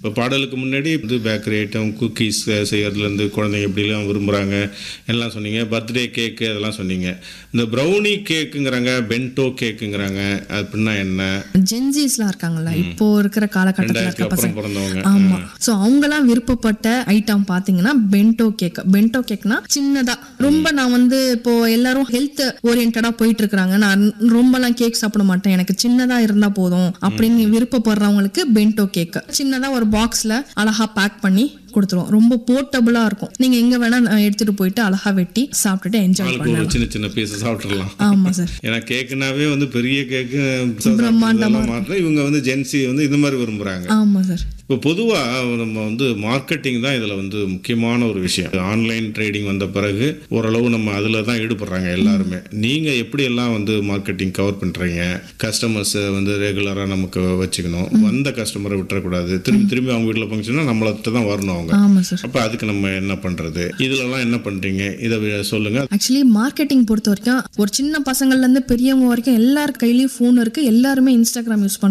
இப்போ பாடலுக்கு முன்னாடி இது பேக்கரி ஐட்டம் குக்கீஸ் செய்யறதுலேருந்து குழந்தைங்க எப்படிலாம் விரும்புகிறாங்க எல்லாம் சொன்னீங்க பர்த்டே கேக்கு அதெல்லாம் சொன்னீங்க இந்த ப்ரௌனி கேக்குங்கிறாங்க பென்டோ கேக்குங்கிறாங்க அப்படின்னா என்ன ஜென்ஜிஸ்லாம் இருக்காங்கல்ல இப்போ இருக்கிற காலகட்டத்தில் ரெண்டாயிரத்துக்கு இருக்க அப்புறம் பசங்க பிறந்தவங்க ஆமா சோ அவங்கலாம் விருப்பப்பட்ட ஐட்டம் பாத்தீங்கன்னா பென்டோ கேக் பென்டோ கேக்னா சின்னதா ரொம்ப நான் வந்து இப்போ எல்லாரும் ஹெல்த் ஓரியன்டா போயிட்டு இருக்காங்க நான் ரொம்பலாம் கேக் சாப்பிட மாட்டேன் எனக்கு சின்னதா இருந்தா போதும் அப்படின்னு விருப்பப்படுறவங்களுக்கு பென்டோ கேக் சின்னதா ஒரு பாக்ஸ்ல அழகா பேக் பண்ணி கொடுத்துருவோம் ரொம்ப போர்ட்டபுளா இருக்கும் நீங்க எங்க வேணா அஹ், எடுத்துட்டு போயிட்டு அழகா வெட்டி சாப்பிட்டுட்டு என்ஜாய் ஆளுக்கு பண்ணலாம் ஒரு சின்ன சின்ன பீஸ் சாப்பிட்றலாம் ஆமா சார் ஏன்னா கேக்குனாவே வந்து பெரிய கேக்கு மாற்ற இவங்க வந்து ஜென்சி வந்து இந்த மாதிரி விரும்புகிறாங்க ஆமா சார் இப்போ பொதுவாக நம்ம வந்து மார்க்கெட்டிங் தான் இதில் வந்து முக்கியமான ஒரு விஷயம் ஆன்லைன் ட்ரேடிங் வந்த பிறகு ஓரளவு நம்ம அதில் தான் ஈடுபடுறாங்க எல்லாருமே நீங்கள் எப்படியெல்லாம் வந்து மார்க்கெட்டிங் கவர் பண்ணுறீங்க கஸ்டமர்ஸை வந்து ரெகுலராக நமக்கு வச்சுக்கணும் வந்த கஸ்டமரை விட்டுறக்கூடாது திரும்பி திரும்பி அவங்க வீட்டில் ஃபங்க்ஷனாக நம்மள்ட்ட தான் வரணும் அவங்க ஆமா சார் அப்போ அதுக்கு நம்ம என்ன பண்ணுறது இதுலலாம் என்ன பண்ணுறீங்க இதை வி- சொல்லுங்க ஆக்சுவலி மார்க்கெட்டிங் பொறுத்த வரைக்கும் ஒரு சின்ன பசங்கள்ல இருந்து பெரியவங்க வரைக்கும் எல்லார் கையிலயும் ஃபோன் இருக்கு எல்லாருமே இன்ஸ்டாகிராம் யூஸ்